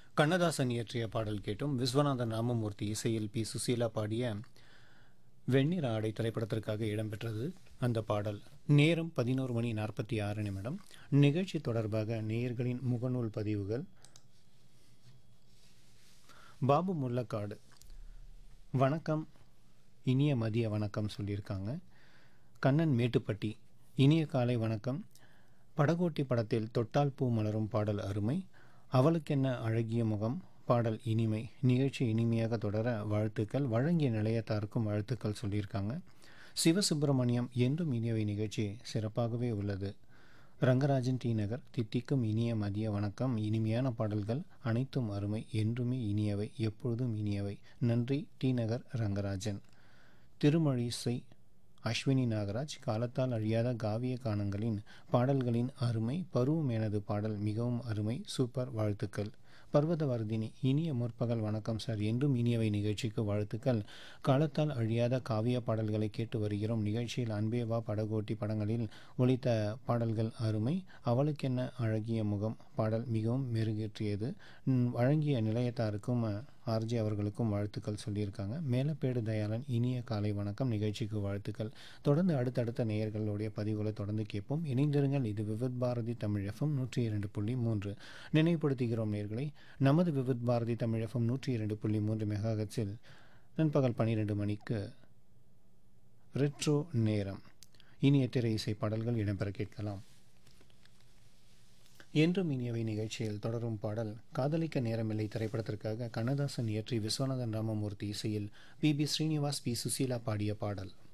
கண்ணதாசன் இயற்றிய பாடல் கேட்டும் விஸ்வநாதன் ராமமூர்த்தி இசையில் பி சுசீலா பாடிய வெண்ணிற ஆடை திரைப்படத்திற்காக இடம்பெற்றது அந்த பாடல் நேரம் பதினோரு மணி நாற்பத்தி ஆறு நிமிடம் நிகழ்ச்சி தொடர்பாக நேயர்களின் முகநூல் பதிவுகள் பாபு முல்லக்காடு வணக்கம் இனிய மதிய வணக்கம் சொல்லியிருக்காங்க கண்ணன் மேட்டுப்பட்டி இனிய காலை வணக்கம் படகோட்டி படத்தில் தொட்டால் பூ மலரும் பாடல் அருமை அவளுக்கென்ன அழகிய முகம் பாடல் இனிமை நிகழ்ச்சி இனிமையாக தொடர வாழ்த்துக்கள் வழங்கிய நிலையத்தாருக்கும் வாழ்த்துக்கள் சொல்லியிருக்காங்க சிவசுப்பிரமணியம் என்றும் இனியவை நிகழ்ச்சி சிறப்பாகவே உள்ளது ரங்கராஜன் டி நகர் தித்திக்கும் இனிய மதிய வணக்கம் இனிமையான பாடல்கள் அனைத்தும் அருமை என்றுமே இனியவை எப்பொழுதும் இனியவை நன்றி டி நகர் ரங்கராஜன் திருமழிசை அஸ்வினி நாகராஜ் காலத்தால் அழியாத காவிய கானங்களின் பாடல்களின் அருமை பருவம் எனது பாடல் மிகவும் அருமை சூப்பர் வாழ்த்துக்கள் பர்வதவர்தினி இனிய முற்பகல் வணக்கம் சார் என்றும் இனியவை நிகழ்ச்சிக்கு வாழ்த்துக்கள் காலத்தால் அழியாத காவிய பாடல்களை கேட்டு வருகிறோம் நிகழ்ச்சியில் அன்பேவா படகோட்டி படங்களில் ஒலித்த பாடல்கள் அருமை அவளுக்கென்ன அழகிய முகம் பாடல் மிகவும் மெருகேற்றியது ம், வழங்கிய நிலையத்தாருக்கும் ஆர்ஜி அவர்களுக்கும் வாழ்த்துக்கள் சொல்லியிருக்காங்க மேலப்பேடு தயாளன் இனிய காலை வணக்கம் நிகழ்ச்சிக்கு வாழ்த்துக்கள் தொடர்ந்து அடுத்தடுத்த நேயர்களுடைய பதிவுகளை தொடர்ந்து கேட்போம் இணைந்திருங்கள் இது விவித் பாரதி தமிழ் எஃப்எம் நூற்றி இரண்டு புள்ளி மூன்று நினைவுபடுத்துகிறோம் நேர்களை நமது விவித் பாரதி தமிழ் எஃப்எம் நூற்றி இரண்டு புள்ளி மூன்று மெகாஹெட்ஸில் நண்பகல் பன்னிரெண்டு மணிக்கு ரெட்ரோ நேரம் இனிய திரை இசை பாடல்கள் இடம்பெற கேட்கலாம் என்றும் இனியவை நிகழ்ச்சியில் தொடரும் பாடல் காதலிக்க நேரமில்லை திரைப்படத்திற்காக கண்ணதாசன் இயற்றி விஸ்வநாதன் ராமமூர்த்தி இசையில் P B Srinivas P Susheela பாடிய பாடல்